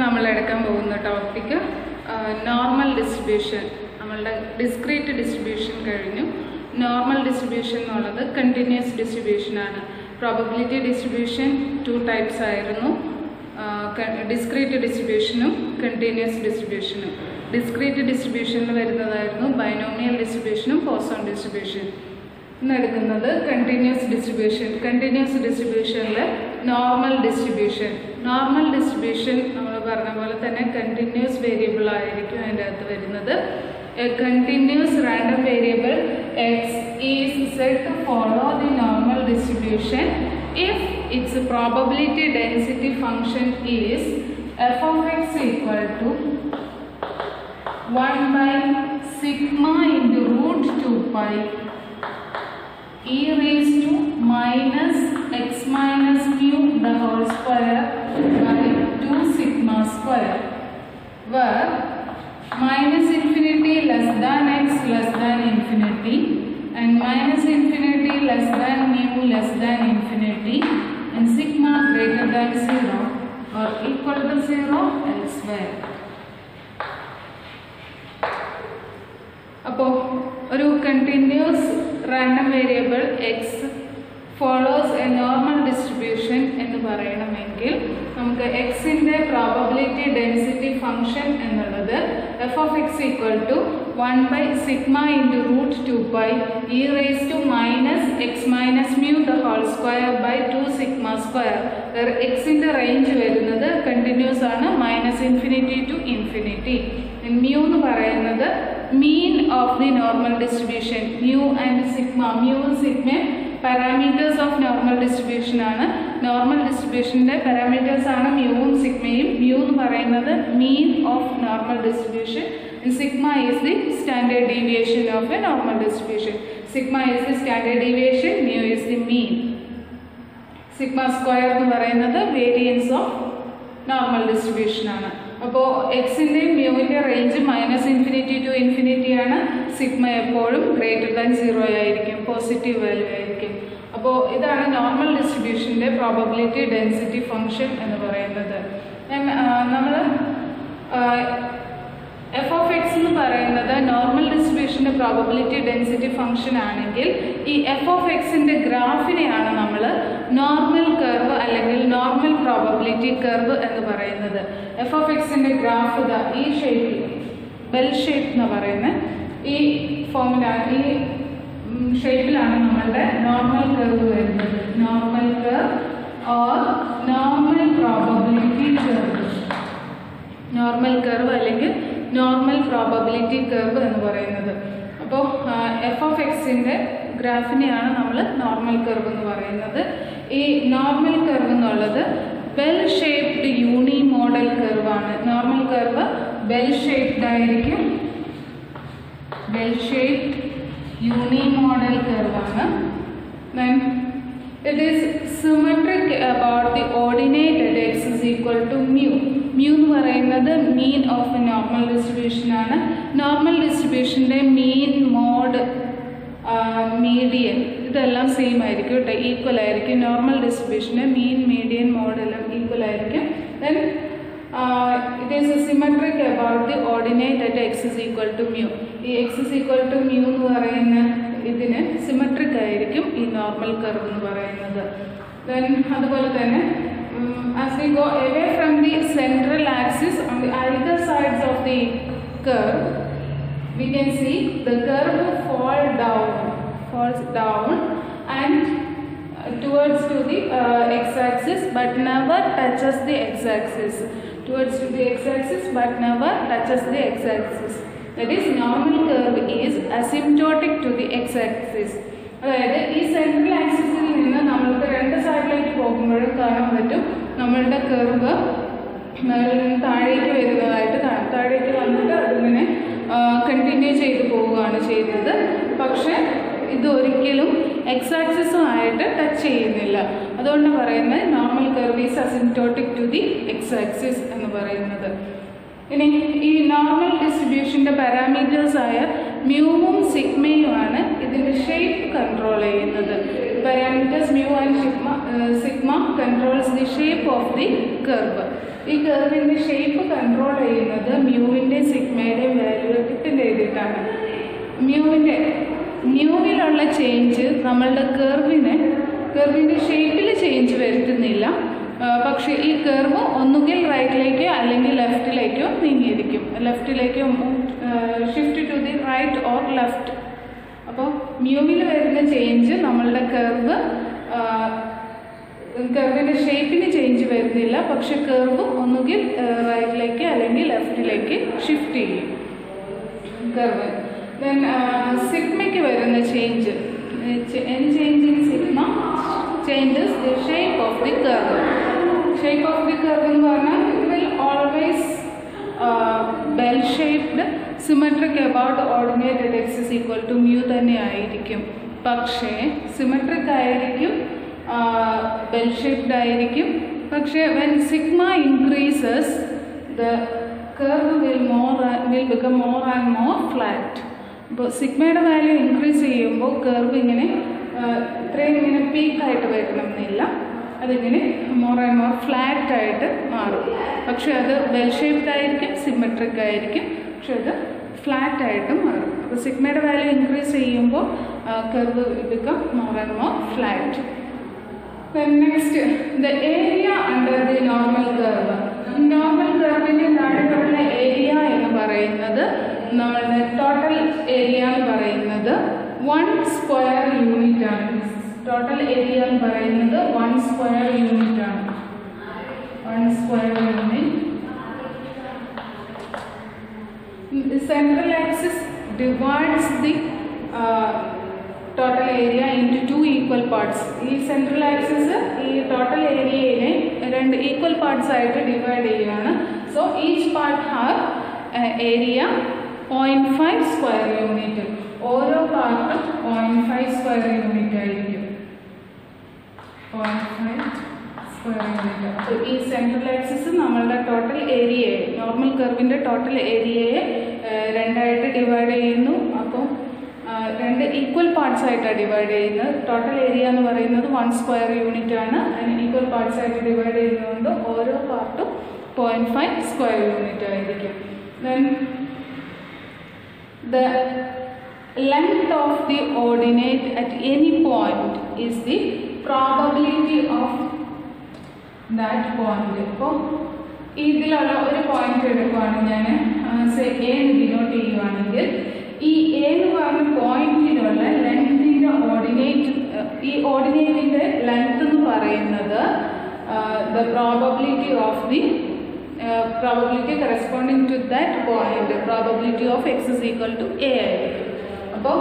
നമ്മൾ എടുക്കാൻ പോകുന്ന ടോപ്പിക്ക് നോർമൽ ഡിസ്ട്രിബ്യൂഷൻ നമ്മളുടെ ഡിസ്ക്രീറ്റ് ഡിസ്ട്രിബ്യൂഷൻ കഴിഞ്ഞു നോർമൽ ഡിസ്ട്രിബ്യൂഷൻ എന്നുള്ളത് കണ്ടിന്യൂസ് ഡിസ്ട്രിബ്യൂഷൻ ആണ് പ്രോബബിലിറ്റി ഡിസ്ട്രിബ്യൂഷൻ ടു ടൈപ്സ് ആയിരുന്നു ഡിസ്ക്രീറ്റ് ഡിസ്ട്രിബ്യൂഷനും കണ്ടിന്യൂസ് ഡിസ്ട്രിബ്യൂഷനും ഡിസ്ക്രീറ്റ് ഡിസ്ട്രിബ്യൂഷനിൽ വരുന്നതായിരുന്നു ബൈനോമിയൽ ഡിസ്ട്രിബ്യൂഷനും പോസോൺ ഡിസ്ട്രിബ്യൂഷൻ ഇന്ന് എടുക്കുന്നത് കണ്ടിന്യൂസ് ഡിസ്ട്രിബ്യൂഷൻ കണ്ടിന്യൂസ് ഡിസ്ട്രിബ്യൂഷനിൽ നോർമൽ ഡിസ്ട്രിബ്യൂഷൻ നോർമൽ ഡിസ്ട്രിബ്യൂഷൻ നമ്മൾ പറഞ്ഞ പോലെ തന്നെ കണ്ടിന്യൂസ് വേരിയബിൾ ആയിരിക്കും അതിൻ്റെ അകത്ത് വരുന്നത് a continuous random variable X is said to follow the normal distribution if its probability density function is F of X equal to 1 by sigma into root 2 pi e raised to minus x minus mu the whole square by 2 sigma square where minus infinity less than x less than infinity and minus infinity less than mu less than infinity and sigma greater than 0 or equal to 0 elsewhere. അപ്പോൾ ഒരു continuous random variable X follows a normal distribution എന്ന് പറയണമെങ്കിൽ നമുക്ക് എക്സിൻ്റെ probability density function എന്നുള്ളത് F of X equal to one by sigma into root two pi e raise to minus X minus mu the whole square by two sigma square എക്സിൻ്റെ range വരുന്നത് continuous ആണ് minus infinity to infinity mu എന്ന് പറയുന്നത് mean of the normal distribution mu and sigma mu sigma parameters of normal distribution ആണ് normal ഡിസ്ട്രിബ്യൂഷൻ്റെ parameters ആണ് മ്യൂവും സിഗ്മയും മ്യൂ എന്ന് പറയുന്നത് mean of normal distribution sigma is the standard deviation of a normal distribution sigma is the standard deviation mu is the mean sigma square എന്ന് പറയുന്നത് variance of normal distribution ആണ് അപ്പോൾ എക്സിൻ്റെയും മ്യൂവിൻ്റെ range minus infinity to infinity ആണ് സിഗ്മ എപ്പോഴും greater than zero ആയിരിക്കും പോസിറ്റീവ് വാല്യൂ ആയിരിക്കും അപ്പോൾ ഇതാണ് നോർമൽ ഡിസ്ട്രിബ്യൂഷൻ്റെ പ്രോബബിലിറ്റി ഡെൻസിറ്റി ഫംഗ്ഷൻ എന്ന് പറയുന്നത് നമ്മൾ എഫ് ഓഫ് എക്സ് എന്ന് പറയുന്നത് നോർമൽ ഡിസ്ട്രിബ്യൂഷൻ്റെ പ്രോബബിലിറ്റി ഡെൻസിറ്റി ഫംഗ്ഷൻ ആണെങ്കിൽ ഈ എഫ് ഓഫ് എക്സിൻ്റെ ഗ്രാഫിനെയാണ് നമ്മൾ നോർമൽ കർവ് അല്ലെങ്കിൽ നോർമൽ പ്രോബബിലിറ്റി കർവ് എന്ന് പറയുന്നത് എഫ് ഓഫ് എക്സിൻ്റെ ഗ്രാഫ് ഇതാ ഈ ഷേപ്പിൽ ബെൽ ഷേപ്പ് എന്ന് പറയുന്നത് ഈ ഫോമിലാണ് ഈ ഷേപ്പിലാണ് നമ്മളുടെ നോർമൽ കർവ് വരുന്നത് normal curve or normal probability curve normal curve അല്ലെങ്കിൽ നോർമൽ പ്രോബബിലിറ്റി കർവ് എന്ന് പറയുന്നത് അപ്പോൾ എഫ് ഓഫ് എക്സിൻ്റെ ഗ്രാഫിനെയാണ് നമ്മൾ നോർമൽ കർവ് എന്ന് പറയുന്നത് ഈ നോർമൽ കർവ് എന്നുള്ളത് ബെൽ ഷേപ്ഡ് യൂണി മോഡൽ കർവാണ് നോർമൽ കർവ് ബെൽ ഷേപ്ഡ് ആയിരിക്കും ബെൽ ഷേപ്ഡ് യൂണി മോഡൽ കർവാണ് then it is symmetric about the ordinate at X is equal to mu mu എന്ന് പറയുന്നത് mean of a normal distribution ആണ് normal ഡിസ്ട്രിബ്യൂഷൻ്റെ mean mode median ഇതെല്ലാം same ആയിരിക്കും കേട്ടോ equal ആയിരിക്കും നോർമൽ ഡിസ്ട്രിബ്യൂഷന് മീൻ മീഡിയൻ മോഡ് എല്ലാം ഈക്വൽ ആയിരിക്കും then it is symmetric about the ordinate at X is equal to mu ഈ X is equal to mu എന്ന് പറയുന്ന ഇതിന് സിമെട്രിക് ആയിരിക്കും ഈ നോർമൽ കർവ് എന്ന് പറയുന്നത് ദെൻ അതുപോലെ തന്നെ as we go away from the central axis on the either sides of the curve we can see the curve fall down falls down and uh, towards to the uh, x-axis but never touches the x-axis towards to the x-axis but never touches the x-axis that is normal curve is asymptotic to the x-axis അതായത് ഈ central ആക്സിസിൽ നിന്ന് നമ്മൾക്ക് രണ്ട് സൈഡിലേക്ക് പോകുമ്പോഴും കാണാൻ പറ്റും നമ്മളുടെ കർവ് മുകളിൽ നിന്ന് താഴേക്ക് വരുന്നതായിട്ട് കാണാം താഴേക്ക് വന്നിട്ട് അതിങ്ങനെ കണ്ടിന്യൂ ചെയ്തു പോവുകയാണ് ചെയ്യുന്നത് പക്ഷേ ഇത് ഒരിക്കലും എക്സ് ആക്സിസുമായിട്ട് ടച്ച് ചെയ്യുന്നില്ല അതുകൊണ്ട് പറയുന്നത് normal curve is asymptotic to the X axis എന്ന് പറയുന്നത് ഇനി ഈ നോർമൽ ഡിസ്ട്രിബ്യൂഷൻ്റെ പാരാമീറ്റേഴ്സായ മ്യൂവും സിഗ്മയുമാണ് ഇതിൻ്റെ ഷേപ്പ് കൺട്രോൾ ചെയ്യുന്നത് parameters mu and sigma sigma controls the shape of the curve ഈ കർവിൻ്റെ ഷേപ്പ് കൺട്രോൾ ചെയ്യുന്നത് മ്യൂവിൻ്റെ സിഗ്മയുടെയും വാല്യൂ കിട്ടിൻ്റെ എഴുതിയിട്ടാണ് മ്യൂവിൻ്റെ മ്യൂവിലുള്ള ചേഞ്ച് നമ്മളുടെ കർവിനെ കർവിൻ്റെ ഷേപ്പിൽ ചേഞ്ച് വരുത്തുന്നില്ല ആ, പക്ഷേ ഈ കർവ് ഒന്നുകിൽ റൈറ്റിലേക്കോ അല്ലെങ്കിൽ ലെഫ്റ്റിലേക്കോ നീങ്ങിയിരിക്കും ലെഫ്റ്റിലേക്കോ shift to the right or left അപ്പോൾ മ്യൂവിൽ വരുന്ന ചേഞ്ച് നമ്മളുടെ കർവ് കർവിൻ്റെ ഷേപ്പിന് ചേഞ്ച് വരുന്നില്ല പക്ഷെ കർവ് ഒന്നുകിൽ റൈറ്റിലേക്ക് അല്ലെങ്കിൽ ലെഫ്റ്റിലേക്ക് ഷിഫ്റ്റ് ചെയ്യും കർവ് ദെൻ സിഗ്മയ്ക്ക് വരുന്ന change and change in sigma changes the shape of the curve shape of the curve എന്ന് പറഞ്ഞാൽ it will always bell shaped symmetric about ordinated X is equal to mu തന്നെ ആയിരിക്കും പക്ഷേ symmetric ആയിരിക്കും bell shaped ആയിരിക്കും പക്ഷേ when sigma increases the curve will more will become more and more flat അപ്പോൾ സിഗ്മയുടെ വാല്യൂ ഇൻക്രീസ് ചെയ്യുമ്പോൾ curve ഇങ്ങനെ ആ, ഇത്രയും ഇങ്ങനെ പീക്കായിട്ട് വരണമെന്നില്ല അതിങ്ങനെ മോർ ആൻഡ് മോർ ഫ്ലാറ്റ് ആയിട്ട് മാറും പക്ഷെ അത് വെൽ ഷേപ്ഡ് ആയിരിക്കും സിമെട്രിക് ആയിരിക്കും പക്ഷെ അത് ഫ്ലാറ്റ് ആയിട്ട് മാറും അപ്പോൾ സിഗ്മയുടെ വാല്യൂ ഇൻക്രീസ് ചെയ്യുമ്പോൾ curve become more and more flat Then next, the area under the normal curve. നോർമൽ കർവിൻ്റെ താഴെയുള്ള ഏരിയ എന്ന് പറയുന്നത് നമ്മളുടെ ടോട്ടൽ ഏരിയ എന്ന് പറയുന്നത് വൺ സ്ക്വയർ യൂണിറ്റ് ആണ് ടോട്ടൽ ഏരിയ എന്ന് പറയുന്നത് വൺ സ്ക്വയർ യൂണിറ്റ് ആണ് one square unit the central axis divides the uh, total area into two equal parts ഈ സെൻട്രൽ ആക്സിസ് ഈ ടോട്ടൽ ഏരിയയിനെ രണ്ട് ഈക്വൽ പാർട്സ് ആയിട്ട് ഡിവൈഡ് ചെയ്യുകയാണ് so each part have area point five square unit ഓരോ പാർട്ടും point five square unit ആയിരിക്കും point five square unit അപ്പോൾ ഈ സെൻട്രൽ ആക്സിസ് നമ്മളുടെ ടോട്ടൽ ഏരിയയെ നോർമൽ കർവിൻ്റെ ടോട്ടൽ ഏരിയയെ രണ്ടായിട്ട് ഡിവൈഡ് ചെയ്യുന്നു അപ്പോൾ ആ, രണ്ട് ഈക്വൽ പാർട്സ് ആയിട്ടാണ് ഡിവൈഡ് ചെയ്യുന്നത് ടോട്ടൽ ഏരിയ എന്ന് പറയുന്നത് വൺ സ്ക്വയർ യൂണിറ്റ് ആണ് അതിന് ഈക്വൽ പാർട്സ് ആയിട്ട് ഡിവൈഡ് ചെയ്യുന്നതുകൊണ്ട് ഓരോ പാർട്ടും പോയിൻറ്റ് ഫൈവ് സ്ക്വയർ യൂണിറ്റ് ആയിരിക്കും then the length of the ordinate at any point is the probability of that point ഇപ്പോൾ ഇതിലുള്ള ഒരു പോയിന്റ് എടുക്കുവാണ് ഞാൻ സേ എ ഡിനോട്ട് ചെയ്യുവാണെങ്കിൽ ഈ എ എന്ന് പറഞ്ഞ പോയിന്റിലുള്ള ലെങ്തിൻ്റെ ഓർഡിനേറ്റ് ഈ ഓർഡിനേറ്റിൻ്റെ ലെങ്ത് എന്ന് പറയുന്നത് the probability of the probability corresponding to that point probability of X is equal to A ആയിരിക്കും അപ്പോൾ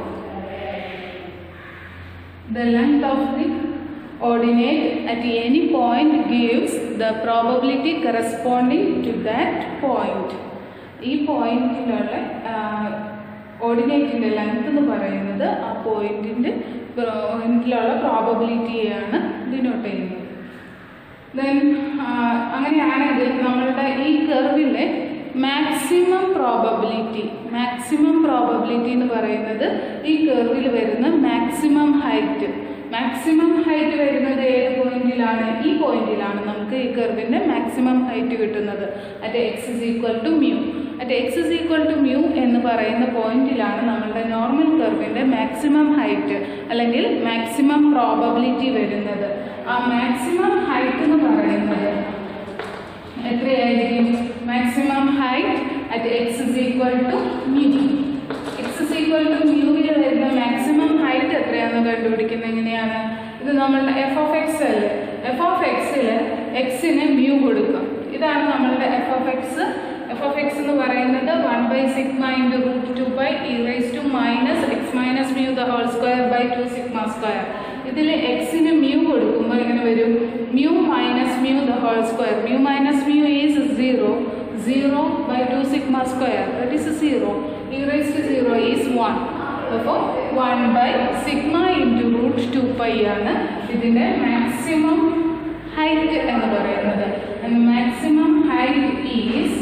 the length of the ordinate at any point gives the probability corresponding to that point ഈ പോയിന്റിലുള്ള ഓർഡിനേറ്റിൻ്റെ length എന്ന് പറയുന്നത് ആ പോയിന്റിൻ്റെ പോയിന്റിലുള്ള പ്രോബബിലിറ്റിയെയാണ് denote ചെയ്യുന്നത് then അങ്ങനെയാണെങ്കിൽ നമ്മളുടെ ഈ കർവിലെ മാക്സിമം പ്രോബബിലിറ്റി മാക്സിമം പ്രോബബിലിറ്റി എന്ന് പറയുന്നത് ഈ കർവിൽ വരുന്ന മാക്സിമം ഹൈറ്റ് മാക്സിമം ഹൈറ്റ് വരുന്നത് ഏത് പോയിന്റിലാണ് ഈ പോയിന്റിലാണ് നമുക്ക് ഈ കർവിൻ്റെ മാക്സിമം ഹൈറ്റ് കിട്ടുന്നത് at X is equal to mu at X is equal to mu എന്ന് പറയുന്ന പോയിന്റിലാണ് നമ്മളുടെ നോർമൽ കർവിൻ്റെ മാക്സിമം ഹൈറ്റ് അല്ലെങ്കിൽ മാക്സിമം പ്രോബബിലിറ്റി വരുന്നത് ആ മാക്സിമം ഹൈറ്റ് എന്ന് പറയുന്നത് എത്രയായിരിക്കും maximum height at X is equal to mu X is equal to മ്യൂവിൽ വരുന്ന മാക്സിമം ഹൈറ്റ് എത്രയാണെന്ന് കണ്ടുപിടിക്കുന്നത് എങ്ങനെയാണ് ഇത് നമ്മളുടെ എഫ് ഓഫ് എക്സ് അല്ലേ എഫ് ഓഫ് എക്സിൽ എക്സിന് മ്യൂ കൊടുക്കും ഇതാണ് നമ്മളുടെ F of X F of X എന്ന് പറയുന്നത് one by sigma into root two pi e rise to minus X minus mu the whole square by two sigma square ഇതിൽ എക്സിന് മ്യൂ കൊടുക്കുമ്പോൾ എങ്ങനെ വരും mu minus mu the whole square mu minus mu is zero zero by two sigma square that is zero e rise to zero is one അപ്പോൾ one by sigma into root two pi ആണ് ഇതിൻ്റെ maximum height എന്ന് പറയുന്നത് maximum height is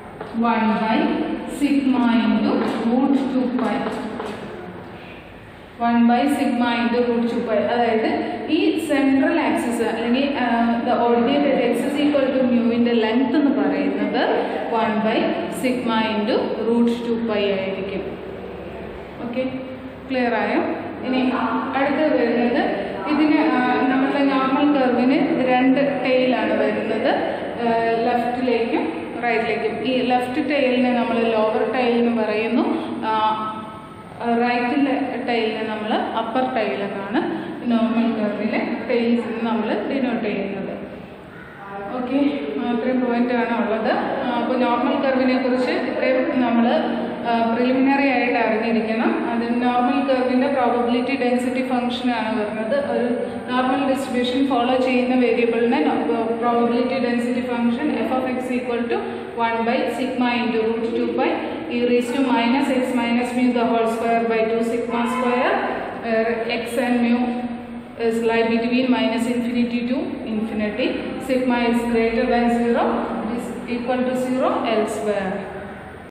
one by sigma into root two pi one by sigma into root two pi അതായത് ഈ central axis അല്ലെങ്കിൽ the ordinate X is equal to മ്യൂവിൻ്റെ length എന്ന് പറയുന്നത് one by sigma into root two pi ആയിരിക്കും okay clear ആയോ ഇനി അടുത്ത് വരുന്നത് ഇതിന് ആ, നമ്മുടെ നോർമൽ കർവിന് രണ്ട് ടെയിലാണ് വരുന്നത് ലെഫ്റ്റിലേക്കും റൈറ്റിലേക്കും ഈ ലെഫ്റ്റ് ടൈലിനെ നമ്മൾ ലോവർ ടൈൽ എന്ന് പറയുന്നു റൈറ്റിലെ ടൈലിനെ നമ്മൾ അപ്പർ ടൈൽ എന്നാണ് നോർമൽ കർവിലെ ടൈൽസിന് നമ്മൾ ഡിനോട്ട് ചെയ്യുന്നത് ഓക്കെ അത്രയും പോയിന്റാണ് ഉള്ളത് അപ്പോൾ നോർമൽ കർവിനെ കുറിച്ച് ഇത്രയും നമ്മൾ പ്രിലിമിനറി ആയിട്ട് അറിഞ്ഞിരിക്കണം അത് നോർമൽ കർവിൻ്റെ പ്രോബബിലിറ്റി ഡെൻസിറ്റി ഫംഗ്ഷനാണ് വരുന്നത് ഒരു നോർമൽ ഡിസ്ട്രിബ്യൂഷൻ ഫോളോ ചെയ്യുന്ന വേരിയബിളിനെ probability density function F of X equal to one by sigma into root two pi e raise to minus X minus mu the whole square by two sigma square X and mu is lie between minus infinity to infinity. Sigma is greater than 0, it is equal to 0 elsewhere.